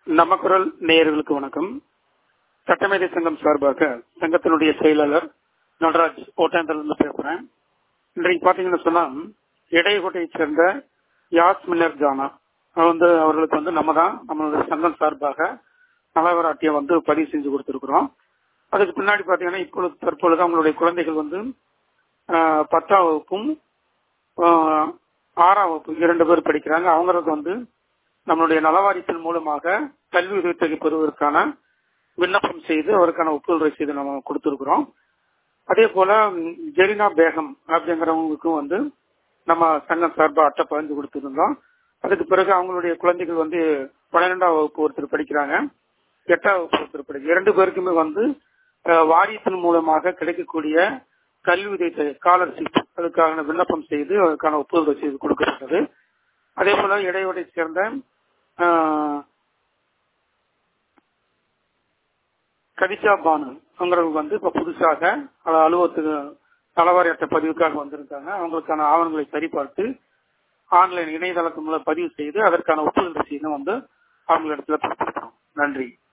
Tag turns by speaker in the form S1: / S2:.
S1: நம்ம குரல் நேயர்களுக்கு வணக்கம் சட்டமேதை சங்கம் சார்பாக சங்கத்தினுடைய செயலாளர் நடராஜ் ஓட்டாந்தரிலிருந்து பேசுறேன் இன்றைக்கு பாத்தீங்கன்னு சொன்னா இடையகோட்டையை சேர்ந்த யாஸ் மில்லர் ஜானா வந்து அவர்களுக்கு வந்து நம்ம தான் நம்மளுடைய சங்கம் சார்பாக நலவராட்டியம் வந்து பதிவு செஞ்சு கொடுத்திருக்கிறோம் அதுக்கு பின்னாடி பாத்தீங்கன்னா இப்பொழுது தற்பொழுது அவங்களுடைய குழந்தைகள் வந்து ஆஹ், பத்தாம் வகுப்பும் ஆஹ், ஆறாம் வகுப்பு இரண்டு பேர் படிக்கிறாங்க அவங்களுக்கு வந்து நம்மளுடைய நலவாரியத்தின் மூலமாக கல்வி உதவித்தொகை பெறுவதற்கான விண்ணப்பம் செய்து அவருக்கான ஒப்புதல் ரசீது நம்ம கொடுத்திருக்கிறோம் அதே போல ம், ஜெரினா பேகம் அப்படிங்கிறவங்களுக்கும் வந்து நம்ம சங்கம் சார்பா அட்டை பதிஞ்சு கொடுத்திருந்தோம் அதுக்கு பிறகு அவங்களுடைய குழந்தைகள் வந்து பன்னிரெண்டாம் வகுப்பு ஒருத்தர் படிக்கிறாங்க எட்டாம் வகுப்பு ஒருத்தர் படிக்கிறாங்க இரண்டு பேருக்குமே வந்து அஹ், வாரியத்தின் மூலமாக கிடைக்கக்கூடிய கல்வி உதவித்தொகை ஸ்காலர்ஷிப் அதுக்கான விண்ணப்பம் செய்து அதுக்கான ஒப்புதல் ரசீது கொடுக்கப்பட்டது அதே போல இடையோடை சேர்ந்த ஆஹ், கதிஷா பானு அவங்களுக்கு வந்து இப்ப புதுசாக அஹ், அலுவலகத்துக்கு நலவாரி அட்டை பதிவுக்காக வந்திருக்காங்க அவங்களுக்கான ஆவணங்களை சரிபார்த்து ஆன்லைன் இணையதளத்து மூலம் பதிவு செய்து அதற்கான ஒப்புதல் ரசீதும் வந்து அவங்களிடத்துல கொடுத்திருக்கிறோம் நன்றி